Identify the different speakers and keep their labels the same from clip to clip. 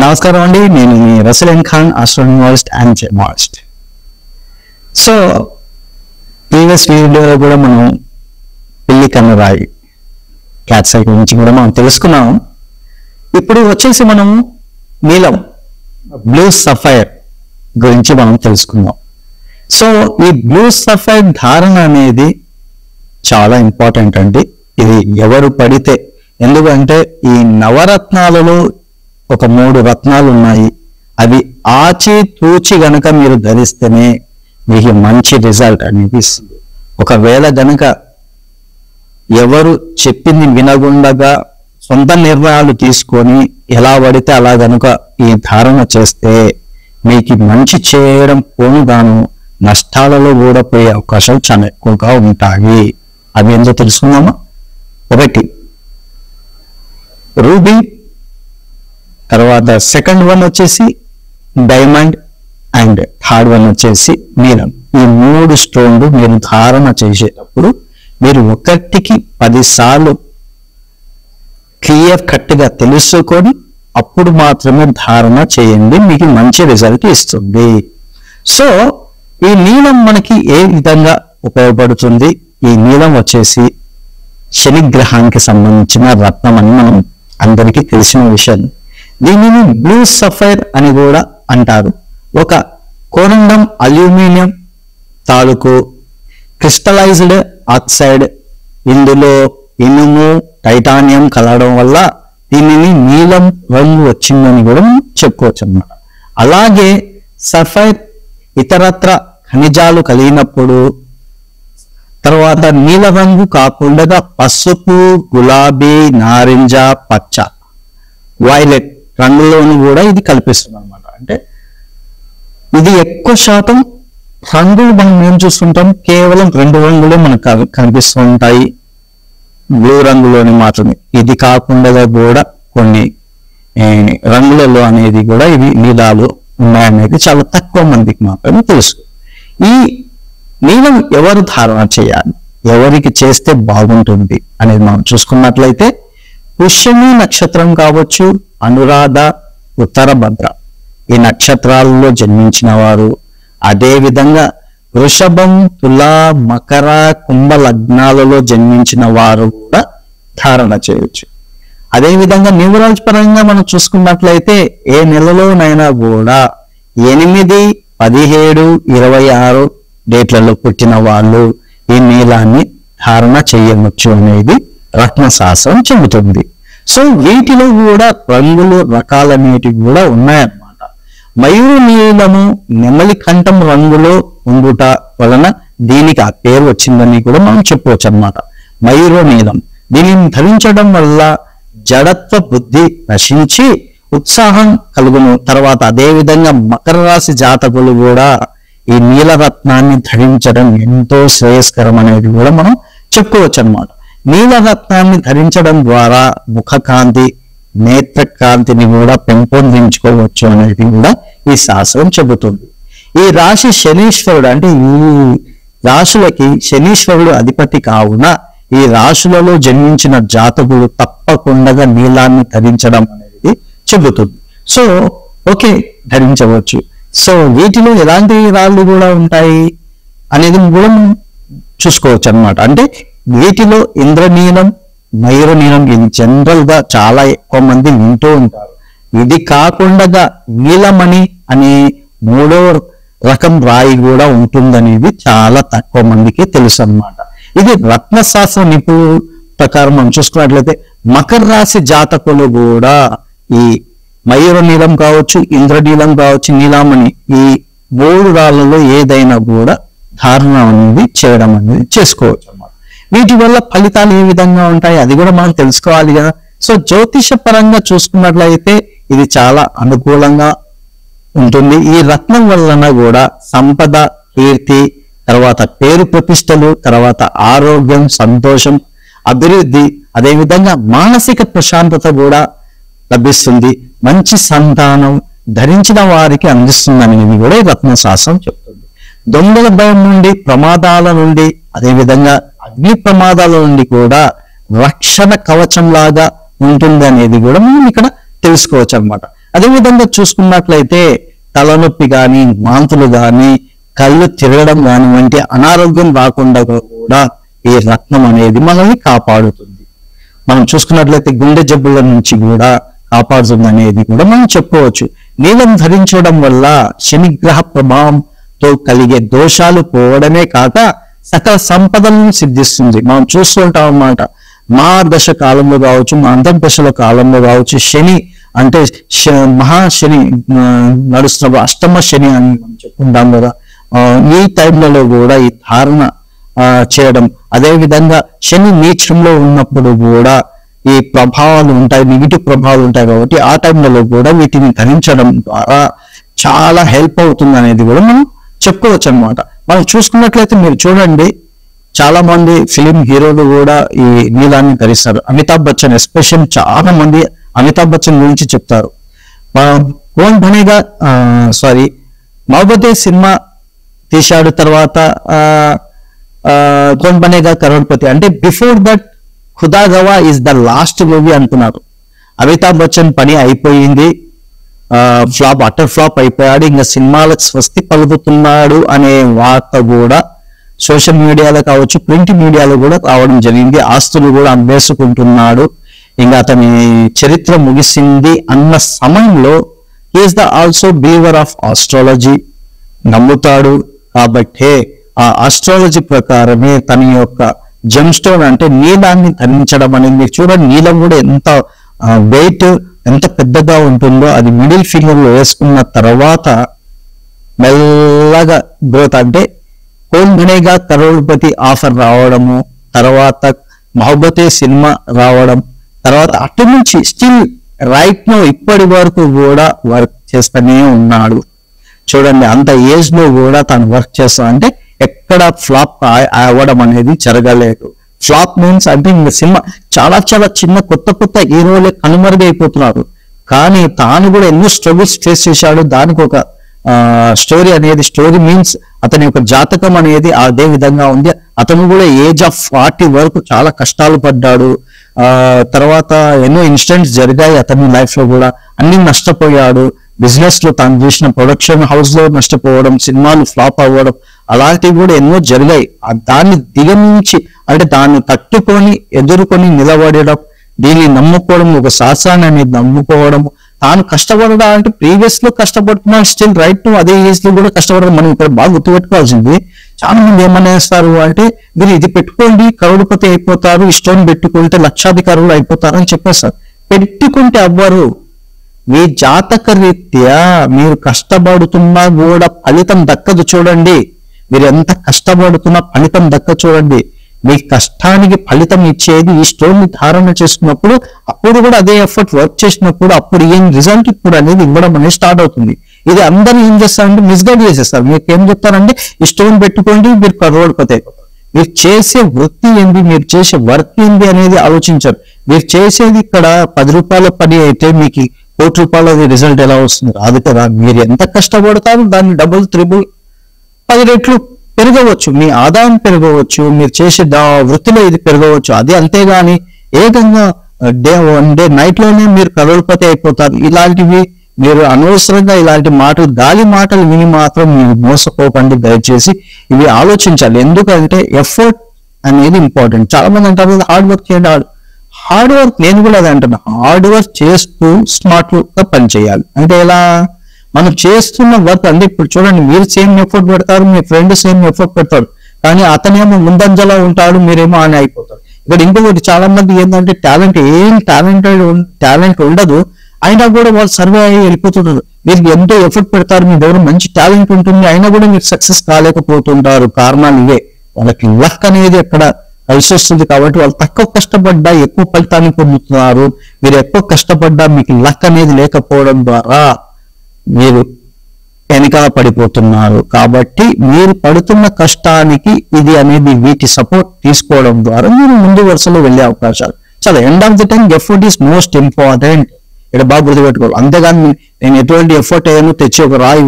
Speaker 1: నమస్కారం అండి నేను మీ Rasleen Khan astrologist and gemologist so previous వీడియోలో కూడా మనం పిల్లి కన్నరాయి క్యాట్ సైకిల్ గురించి కూడా మనం తెలుసుకున్నాం ఇప్పుడు వచ్చేసి మనం నీలం బ్లూ సఫైర్ గురించి మనం తెలుసుకుందాం సో ఈ బ్లూ సఫైర్ ధారణ అనేది చాలా ఇంపార్టెంట్ అండి ఇది ఎవరు పడితే ఎందుకంటే ఈ నవరత్నాలలో ఒక మూడు రత్నాలు ఉన్నాయి అవి ఆచి తూచి గనక మీరు ధరిస్తేనే మీకు మంచి రిజల్ట్ అనేది ఇస్తుంది ఒకవేళ గనక ఎవరు చెప్పింది వినగుండగా సొంత నిర్ణయాలు తీసుకొని ఎలా పడితే అలా గనుక ఈ ధారణ చేస్తే మీకు మంచి చేయడం పోనుగాను నష్టాలలో కూడా పోయే అవకాశాలు చాలా ఎక్కువగా ఉంటాయి అవి ఏందో తెలుసుకుందామా ఒకటి రూబీ తర్వాత సెకండ్ వన్ వచ్చేసి డైమండ్ అండ్ థర్డ్ వన్ వచ్చేసి నీలం ఈ మూడు స్టోన్లు మీరు ధారణ చేసేటప్పుడు మీరు ఒకటికి పదిసార్లు క్లియర్ కట్గా తెలుసుకొని అప్పుడు మాత్రమే ధారణ చేయండి మీకు మంచి రిజల్ట్ ఇస్తుంది సో ఈ నీలం మనకి ఏ విధంగా ఉపయోగపడుతుంది ఈ నీలం వచ్చేసి శని గ్రహానికి సంబంధించిన రత్నం అని మనం అందరికీ తెలిసిన విషయం దీనిని బ్లూ సఫైర్ అని కూడా అంటారు ఒక కోరండం అల్యూమినియం తాలూకు క్రిస్టలైజ్డ్ ఆక్సైడ్ ఇందులో ఇనుము టైటానియం కలవడం వల్ల దీనిని నీలం రంగు వచ్చిందని కూడా మనం చెప్పుకోవచ్చు అన్నమాట అలాగే సఫైర్ ఇతరత్ర ఖనిజాలు కలిగినప్పుడు తర్వాత నీల రంగు కాకుండా పసుపు గులాబీ నారింజ పచ్చ వైలెట్ రంగులోను కూడా ఇది కల్పిస్తుంది అనమాట అంటే ఇది ఎక్కువ శాతం రంగులు మనం ఏం చూస్తుంటాం కేవలం రెండు రంగులే మనకు కని- కనిపిస్తూ ఉంటాయి బ్లూ రంగులోని మాత్రమే ఇది కాకుండా కూడా కొన్ని ఏ, రంగులలో అనేది కూడా ఇవి నీలాలు ఉన్నాయనేది చాలా తక్కువ మందికి మాత్రమే తెలుసు ఈ నీలం ఎవరు ధారణ చేయాలి ఎవరికి చేస్తే బాగుంటుంది అనేది మనం చూసుకున్నట్లయితే పుష్యమి నక్షత్రం కావచ్చు అనురాధ ఉత్తర భద్ర ఈ నక్షత్రాలలో జన్మించిన వారు అదే విధంగా వృషభం తుల మకర కుంభ లగ్నాలలో జన్మించిన వారు కూడా ధారణ చేయొచ్చు అదే విధంగా న్యూమరాలజీ పరంగా మనం చూసుకున్నట్లయితే ఏ నెలలోనైనా కూడా ఎనిమిది పదిహేడు ఇరవై ఆరు డేట్లలో పుట్టిన వాళ్ళు ఈ నీలాన్ని ధారణ చేయవచ్చు అనేది రత్నశాస్త్రం చెబుతుంది సో వీటిలో కూడా రంగులు రకాలనేటివి కూడా ఉన్నాయన్నమాట మయూర నీలము నెమలి కంఠం రంగులో ఉండుట వలన దీనికి ఆ పేరు వచ్చిందని కూడా మనం చెప్పవచ్చు అనమాట మయూర నీలం దీనిని ధరించడం వల్ల జడత్వ బుద్ధి నశించి ఉత్సాహం కలుగును తర్వాత అదే విధంగా మకర రాశి జాతకులు కూడా ఈ నీలరత్నాన్ని ధరించడం ఎంతో శ్రేయస్కరం అనేది కూడా మనం చెప్పుకోవచ్చు అనమాట నీలరత్నాన్ని ధరించడం ద్వారా ముఖకాంతి నేత్ర కాంతిని కూడా పెంపొందించుకోవచ్చు అనేది కూడా ఈ శాస్త్రం చెబుతుంది ఈ రాశి శనీశ్వరుడు అంటే ఈ రాశులకి శనీశ్వరుడు అధిపతి కావున ఈ రాశులలో జన్మించిన జాతకులు తప్పకుండా నీలాన్ని ధరించడం అనేది చెబుతుంది సో ఓకే ధరించవచ్చు సో వీటిలో ఎలాంటి రాళ్ళు కూడా ఉంటాయి అనేది కూడా మనం చూసుకోవచ్చు అన్నమాట అంటే వీటిలో ఇంద్రనీలం మయూరనీలం ఇది జనరల్ గా చాలా ఎక్కువ మంది వింటూ ఉంటారు ఇది కాకుండా నీలమణి అనే మూడో రకం రాయి కూడా ఉంటుందనేది చాలా తక్కువ మందికి తెలుసు అన్నమాట ఇది రత్నశాస్త్ర నిపుణుల ప్రకారం మనం చూసుకున్నట్లయితే మకర రాశి జాతకులు కూడా ఈ మయూర నీలం కావచ్చు ఇంద్రనీలం కావచ్చు నీలామణి ఈ మూడు రాళ్ళలో ఏదైనా కూడా ధారణ అనేది చేయడం అనేది చేసుకోవచ్చు అన్నమాట వీటి వల్ల ఫలితాలు ఏ విధంగా ఉంటాయి అది కూడా మనం తెలుసుకోవాలి కదా సో జ్యోతిష పరంగా చూసుకున్నట్లయితే ఇది చాలా అనుకూలంగా ఉంటుంది ఈ రత్నం వలన కూడా సంపద కీర్తి తర్వాత పేరు ప్రతిష్టలు తర్వాత ఆరోగ్యం సంతోషం అభివృద్ధి అదేవిధంగా మానసిక ప్రశాంతత కూడా లభిస్తుంది మంచి సంతానం ధరించిన వారికి అందిస్తుందనేది కూడా ఈ రత్న శాస్త్రం చెప్తుంది దొంగల భయం నుండి ప్రమాదాల నుండి అదేవిధంగా అగ్ని ప్రమాదాల నుండి కూడా రక్షణ కవచం లాగా ఉంటుంది అనేది కూడా మనం ఇక్కడ తెలుసుకోవచ్చు అనమాట అదేవిధంగా చూసుకున్నట్లయితే తలనొప్పి కానీ వాంతులు కానీ కళ్ళు తిరగడం కానీ వంటి అనారోగ్యం రాకుండా కూడా ఈ రత్నం అనేది మనల్ని కాపాడుతుంది మనం చూసుకున్నట్లయితే గుండె జబ్బుల నుంచి కూడా కాపాడుతుంది అనేది కూడా మనం చెప్పుకోవచ్చు నీలం ధరించడం వల్ల శనిగ్రహ ప్రభావంతో కలిగే దోషాలు పోవడమే కాక సకల సంపదలను సిద్ధిస్తుంది మనం చూస్తూ ఉంటాం అన్నమాట మా దశ కాలంలో కావచ్చు మా అంతర్దశల కాలంలో కావచ్చు శని అంటే శ- మహాశని ఆ, నడుస్తున్నప్పుడు అష్టమ శని అని మనం చెప్పుకుంటాం కదా ఆ, ఈ టైంలలో కూడా ఈ ధారణ ఆ, చేయడం అదే విధంగా శని నీచంలో ఉన్నప్పుడు కూడా ఈ ప్రభావాలు ఉంటాయి నెగిటివ్ ప్రభావాలు ఉంటాయి కాబట్టి ఆ టైంలలో కూడా వీటిని ధరించడం ద్వారా చాలా హెల్ప్ అవుతుంది అనేది కూడా మనం చెప్పుకోవచ్చు అనమాట మనం చూసుకున్నట్లయితే మీరు చూడండి చాలా మంది ఫిలిం హీరోలు కూడా ఈ నీలాన్ని ధరిస్తారు అమితాబ్ బచ్చన్ ఎస్పెషల్ చాలా మంది అమితాబ్ బచ్చన్ గురించి చెప్తారు ఆ, కోన్ బనేగా సారీ మహబతే సినిమా తీశాడు తర్వాత ఆ, ఆ, కోన్ బనేగా కరోడ్పతి అంటే before that Khuda Gawah is the last movie అనుకున్నారు అమితాబ్ బచ్చన్ పని అయిపోయింది ఫ్లాప్ అటర్ ఫ్లాప్ అయిపోయాడు ఇంకా సినిమాలకు స్వస్తి పలుకుతున్నాడు అనే వార్త కూడా సోషల్ మీడియాలో కావచ్చు ప్రింట్ మీడియాలో కూడా రావడం జరిగింది ఆస్తులు కూడా అమ్మేసుకుంటున్నాడు ఇంకా అతని చరిత్ర ముగిసింది అన్న సమయంలో is the also believer of astrology నమ్ముతాడు కాబట్టే ఆ ఆస్ట్రాలజీ ప్రకారమే తన యొక్క జెమ్ స్టోన్ అంటే నీలాన్ని ధరించడం అనేది మీరు చూడండి నీలం కూడా ఎంత వెయిట్ ఎంత పెద్దగా ఉంటుందో అది మిడిల్ ఫింగర్ లో వేసుకున్న తర్వాత మెల్లగా గ్రోత్ అంటే కోన్ బనేగా కరోడ్పతి ఆఫర్ రావడము తర్వాత మహబతే సినిమా రావడం తర్వాత అటు నుంచి స్టిల్ రైట్ నో ఇప్పటి వరకు కూడా వర్క్ చేస్తూనే ఉన్నాడు చూడండి అంత ఏజ్ లో కూడా తను వర్క్ చేస్తా అంటే ఎక్కడ ఫ్లాప్ అవ్వడం అనేది జరగలేదు ఫ్లాప్ మీన్స్ అంటే ఇంకా సినిమా చాలా చాలా చిన్న కొత్త కొత్త హీరోలే కనుమరుగైపోతున్నారు కానీ తాను కూడా ఎన్నో స్ట్రగుల్స్ ఫేస్ చేశాడు దానికి ఒక స్టోరీ అనేది స్టోరీ మీన్స్ అతని యొక్క జాతకం అనేది అదే విధంగా ఉంది అతను కూడా ఏజ్ ఆఫ్ ఫార్టీ వరకు చాలా కష్టాలు పడ్డాడు ఆ తర్వాత ఎన్నో ఇన్సిడెంట్స్ జరిగాయి అతని లైఫ్ లో కూడా అన్ని నష్టపోయాడు బిజినెస్ లో తాను చేసిన ప్రొడక్షన్ హౌస్ లో నష్టపోవడం సినిమాలు ఫ్లాప్ అవ్వడం అలాంటివి కూడా ఎన్నో జరిగాయి ఆ దాన్ని దిగమించి అంటే దాన్ని తట్టుకొని ఎదుర్కొని నిలబడడం దీన్ని నమ్ముకోవడం ఒక శాస్త్రాన్ని అనేది నమ్ముకోవడం తాను కష్టపడదా అంటే ప్రీవియస్ లో కష్టపడుతున్నాడు స్టిల్ రైట్ టు అదే ఏజ్ లో కూడా కష్టపడడం మనం ఇక్కడ బాగా గుర్తుపెట్టుకోవాల్సింది చాలా మంది ఏమనేస్తారు అంటే మీరు ఇది పెట్టుకోండి కరోడుపతి అయిపోతారు ఇష్టం పెట్టుకుంటే లక్షాధికారులు అయిపోతారు అని చెప్పేస్తారు పెట్టుకుంటే అవ్వరు మీ జాతక రీత్యా మీరు కష్టపడుతున్నా కూడా ఫలితం దక్కదు చూడండి మీరు ఎంత కష్టపడుతున్నా ఫలితం దక్క చూడండి మీ కష్టానికి ఫలితం ఇచ్చేది ఈ స్టోన్ ని ధారణ చేసుకున్నప్పుడు అప్పుడు కూడా అదే ఎఫర్ట్ వర్క్ చేసినప్పుడు అప్పుడు ఏం రిజల్ట్ ఇప్పుడు అనేది ఇవ్వడం అనేది స్టార్ట్ అవుతుంది ఇది అందరూ ఏం చేస్తారంటే మిస్గైడ్ చేసేస్తారు మీకు ఏం చెప్తారంటే ఈ స్టోన్ పెట్టుకోండి మీరు కరోడ్పతి మీరు చేసే వృత్తి ఏంది మీరు చేసే వర్క్ ఏంది అనేది ఆలోచించరు మీరు చేసేది ఇక్కడ పది రూపాయల పని అయితే మీకు కోటి రూపాయల రిజల్ట్ ఎలా వస్తుంది రాదు కదా మీరు ఎంత కష్టపడతారో దాన్ని డబుల్ త్రిబుల్ పది రెట్లు పెరగవచ్చు మీ ఆదాయం పెరగవచ్చు మీరు చేసే దా వృత్తిలో ఇది పెరగవచ్చు అది అంతేగాని ఏకంగా డే వన్ డే నైట్ లోనే మీరు కరోడ్పతి అయిపోతారు ఇలాంటివి మీరు అనవసరంగా ఇలాంటి మాటలు గాలి మాటలు విని మాత్రం మీరు మోసపోకండి దయచేసి ఇవి ఆలోచించాలి ఎందుకంటే ఎఫర్ట్ అనేది ఇంపార్టెంట్ చాలా మంది అంటారు హార్డ్ వర్క్ చేయండి హార్డ్ హార్డ్ వర్క్ నేను కూడా అదే అంటున్నా హార్డ్ వర్క్ చేస్తూ స్మార్ట్ గా పని చేయాలి అంటే ఎలా మనం చేస్తున్న వర్క్ అంటే ఇప్పుడు చూడండి మీరు సేమ్ ఎఫర్ట్ పెడతారు మీ ఫ్రెండ్ సేమ్ ఎఫర్ట్ పెడతాడు కానీ అతనేమో ముందంజలో ఉంటాడు మీరేమో అని అయిపోతారు ఇక్కడ ఇంకొకటి చాలా మంది ఏంటంటే టాలెంట్ ఏం టాలెంటెడ్ టాలెంట్ ఉండదు అయినా కూడా వాళ్ళు సర్వే అయ్యి వెళ్ళిపోతుంటారు మీరు ఎంతో ఎఫర్ట్ పెడతారు మీ దగ్గర మంచి టాలెంట్ ఉంటుంది అయినా కూడా మీరు సక్సెస్ కాలేకపోతుంటారు కారణాలు ఇవే వాళ్ళకి లక్ అనేది ఎక్కడ కలిసి వస్తుంది కాబట్టి వాళ్ళు తక్కువ కష్టపడ్డా ఎక్కువ ఫలితాన్ని పొందుతున్నారు మీరు ఎక్కువ కష్టపడ్డా మీకు లక్ అనేది లేకపోవడం ద్వారా మీరు వెనకాల పడిపోతున్నారు కాబట్టి మీరు పడుతున్న కష్టానికి ఇది అనేది వీటి సపోర్ట్ తీసుకోవడం ద్వారా మీరు ముందు వరుసలో వెళ్ళే అవకాశాలు చాలా end of the time effort is most important ఇక్కడ బాగా గుర్తుపెట్టుకోవాలి అంతేగాని నేను ఎటువంటి ఎఫర్ట్ అయ్యాను తెచ్చి ఒక రాయి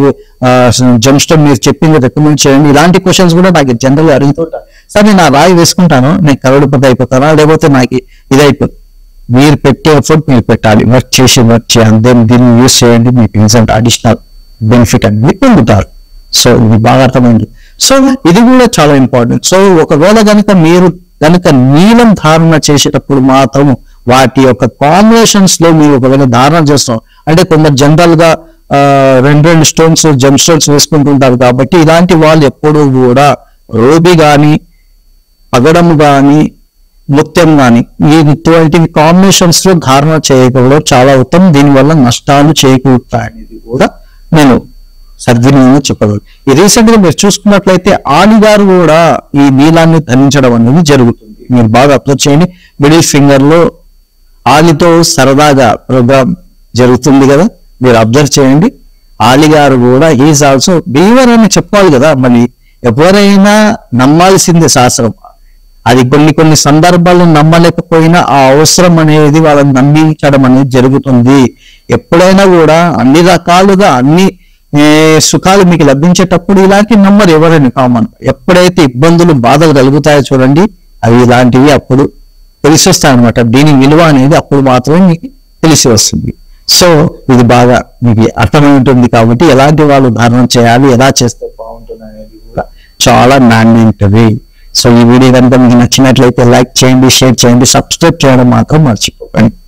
Speaker 1: జంస్టోన్ మీరు చెప్పింది రికమెండ్ చేయండి ఇలాంటి క్వశ్చన్స్ కూడా నాకు జనరల్ గా అడుగుతుంటాను సరే నేను ఆ రాయి వేసుకుంటాను నేను కరోడుపతి అయిపోతానా లేకపోతే నాకు ఇది అయిపోతుంది మీరు పెట్టే ఎఫర్ట్ మీరు పెట్టాలి వర్క్ చేసి వర్క్ చేయాలి దెన్ దీన్ని యూస్ చేయండి మీకు రిజల్ట్ అడిషనల్ బెనిఫిట్ అనేది పొందుతారు సో ఇది బాగా అర్థమైంది సో ఇది కూడా చాలా ఇంపార్టెంట్ సో ఒకవేళ కనుక మీరు కనుక నీలం ధారణ చేసేటప్పుడు మాత్రం వాటి యొక్క కాంబినేషన్స్ లో మీరు ఒకవేళ ధారణ చేస్తాం అంటే కొందరు జనరల్ గా ఆ, రెండు రెండు స్టోన్స్ జమ్ స్టోన్స్ వేసుకుంటుంటారు కాబట్టి ఇలాంటి వాళ్ళు ఎప్పుడూ కూడా రూబీ కానీ పగడం గాని ముత్యం గాని ఈ ఇటువంటి కాంబినేషన్స్ లో ధారణ చేయకపోవడం చాలా ఉత్తమం దీనివల్ల నష్టాలు చేకూరుతాయి అనేది కూడా నేను సద్వినియోగంగా చెప్పగలను ఈ రీసెంట్ గా మీరు చూసుకున్నట్లయితే ఆలి గారు కూడా ఈ నీలాన్ని ధరించడం అనేది జరుగుతుంది మీరు బాగా అబ్జర్వ్ చేయండి మిడిల్ ఫింగర్ లో ఆలితో సరదాగా ప్రోగ్రామ్ జరుగుతుంది కదా మీరు అబ్జర్వ్ చేయండి ఆలి గారు కూడా ఈజ్ ఆల్సో బీవర్ అని చెప్పాలి కదా మరి ఎవరైనా నమ్మాల్సిందే శాస్త్రం అది కొన్ని కొన్ని సందర్భాల్లో నమ్మలేకపోయినా ఆ అవసరం అనేది వాళ్ళని నమ్మించడం అనేది జరుగుతుంది ఎప్పుడైనా కూడా అన్ని రకాలుగా అన్ని ఏ, సుఖాలు మీకు లభించేటప్పుడు ఇలాంటి నమ్మరు ఎవరైనా కామన్ ఎప్పుడైతే ఇబ్బందులు బాధలు కలుగుతాయో చూడండి అవి ఇలాంటివి అప్పుడు తెలిసి వస్తాయి అనమాట దీని విలువ అనేది అప్పుడు మాత్రమే మీకు తెలిసి వస్తుంది సో ఇది బాగా మీకు అర్థమై ఉంటుంది కాబట్టి ఎలాంటి వాళ్ళు ధారణ చేయాలి ఎలా చేస్తే బాగుంటుంది అనేది కూడా చాలా మ్యాండేటరీ సో ఈ వీడియో కనుక మీకు నచ్చినట్లయితే లైక్ చేయండి షేర్ చేయండి సబ్స్క్రైబ్ చేయడం మాత్రం మర్చిపోకండి